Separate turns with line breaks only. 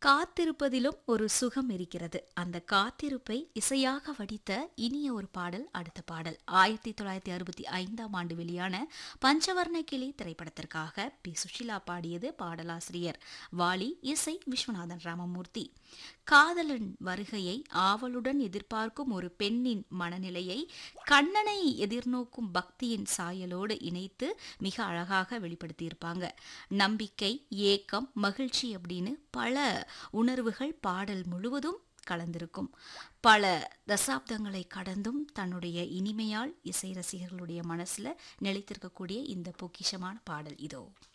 காத்திருப்பதிலும் ஒரு சுகம் இருக்கிறது அந்த காத்திருப்பை இசையாக வடித்த இனிய ஒரு பாடல் அடுத்த பாடல் ஆயிரத்தி தொள்ளாயிரத்தி அறுபத்தி ஐந்தாம் ஆண்டு வெளியான பஞ்சவர்ண கிளி திரைப்படத்திற்காக பி சுஷிலா பாடியது பாடலாசிரியர் வாலி இசை விஸ்வநாதன் ராமமூர்த்தி காதலன் வருகையை ஆவலுடன் எதிர்பார்க்கும் ஒரு பெண்ணின் மனநிலையை கண்ணனை எதிர்நோக்கும் பக்தியின் சாயலோடு இணைத்து மிக அழகாக வெளிப்படுத்தியிருப்பாங்க நம்பிக்கை ஏக்கம் மகிழ்ச்சி அப்படின்னு பல உணர்வுகள் பாடல் முழுவதும் கலந்திருக்கும் பல தசாப்தங்களை கடந்தும் தன்னுடைய இனிமையால் இசை ரசிகர்களுடைய மனசுல நிலைத்திருக்கக்கூடிய இந்த பொக்கிஷமான பாடல் இதோ